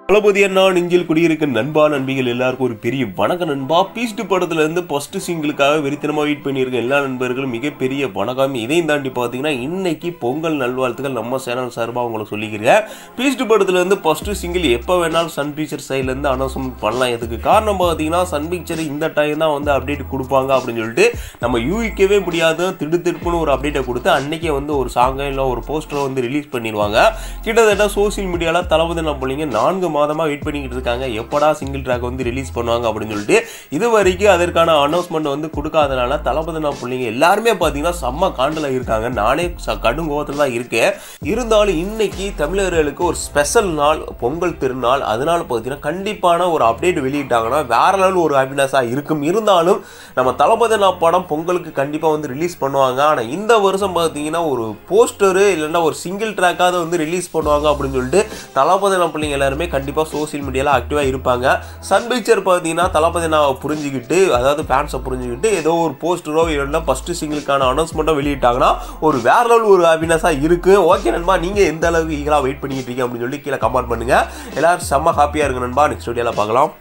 தளபதி அண்ணா நெஞ்சில் குடியிருக்க நண்பா நண்பிகள் எல்லாருக்கும் ஒரு பெரிய வணக்கம் நண்பா பீஸ்ட் படத்துல இருந்து ஃபர்ஸ்ட் சிங்கிளுக்காக வெறித்தனமா வெயிட் பண்ணியிருக்க எல்லா நண்பர்களும் மிகப்பெரிய வணக்கம் இதையும் தாண்டி பார்த்தீங்கன்னா இன்னைக்கு பொங்கல் நல்வாழ்த்துக்கள் நம்ம சேனல் சார்பாக உங்களுக்கு சொல்லிக்கிறேன் பீஸ்ட் படத்துல இருந்து ஃபர்ஸ்ட் சிங்கிள் எப்போ வேணாலும் சன் பிக்சர் சைட்ல இருந்து அனௌன்ஸ்மெண்ட் பண்ணலாம் இதுக்கு காரணம் பார்த்தீங்கன்னா சன் பிக்சர் இந்த டைம் தான் வந்து அப்டேட் கொடுப்பாங்க அப்படின்னு சொல்லிட்டு நம்ம யூகிக்கவே முடியாத திடுத்திடுப்புன்னு ஒரு அப்டேட்டை கொடுத்து அன்னைக்கே வந்து ஒரு சாங்கை இல்லை ஒரு போஸ்டரை வந்து ரிலீஸ் பண்ணிடுவாங்க கிட்டத்தட்ட சோசியல் மீடியாவில் தளபதி நம்ம பிள்ளைங்க நான்கு மாதமாக வெயிட் பண்ணிக்கிட்டு இருக்காங்க எப்படா சிங்கிள் ட்ராக் வந்து ரிலீஸ் பண்ணுவாங்க அப்படின்னு சொல்லிட்டு இது வரைக்கும் அதற்கான அனௌன்ஸ்மெண்ட் வந்து கொடுக்காதனால தளபதி நான் பிள்ளைங்க எல்லாருமே பார்த்தீங்கன்னா செம்ம காண்டில் இருக்காங்க நானே ச- கடும் கோவத்தில் தான் இருக்கேன் இருந்தாலும் இன்னைக்கு தமிழர்களுக்கு ஒரு ஸ்பெஷல் நாள் பொங்கல் திருநாள் அதனால பார்த்தீங்கன்னா கண்டிப்பான ஒரு அப்டேட் வெளியிட்டாங்கன்னா வேற லெவல் ஒரு ஹாப்பினஸாக இருக்கும் இருந்தாலும் நம்ம தளபதி நான் படம் பொங்கலுக்கு கண்டிப்பாக வந்து ரிலீஸ் பண்ணுவாங்க ஆனால் இந்த வருஷம் பார்த்தீங்கன்னா ஒரு போஸ்டரு இல்லைன்னா ஒரு சிங்கிள் ட்ராக்காவது வந்து ரிலீஸ் பண்ணுவாங்க அப்படின்னு சொல்லிட்டு தளபதி நான் பிள்ளைங்க எல்லாருமே கண்டிப்பாக சோஷியல் மீடியாவில் ஆக்டிவாக இருப்பாங்க சன் பிக்சர் பார்த்தீங்கன்னா தளபதி நான் புரிஞ்சுக்கிட்டு அதாவது ஃபேன்ஸை புரிஞ்சுக்கிட்டு ஏதோ ஒரு போஸ்டரோ இல்லைன்னா ஃபஸ்ட்டு சிங்கிளுக்கான அனௌன்ஸ்மெண்ட்டோ வெளியிட்டாங்கன்னா ஒரு வேற லெவல் ஒரு ஹாப்பினஸாக இருக்குது ஓகே நண்பா நீங்கள் எந்த அளவுக்கு ஈகலாக வெயிட் பண்ணிக்கிட்டு இருக்கீங்க அப்படின்னு சொல்லி கீழே கமெண்ட் பண்ணுங்கள் எல்லாரும் செம்ம ஹாப்பியாக இருக்கு நண்பா நெக்ஸ்ட் வீடியோவில் பார்க்கலாம்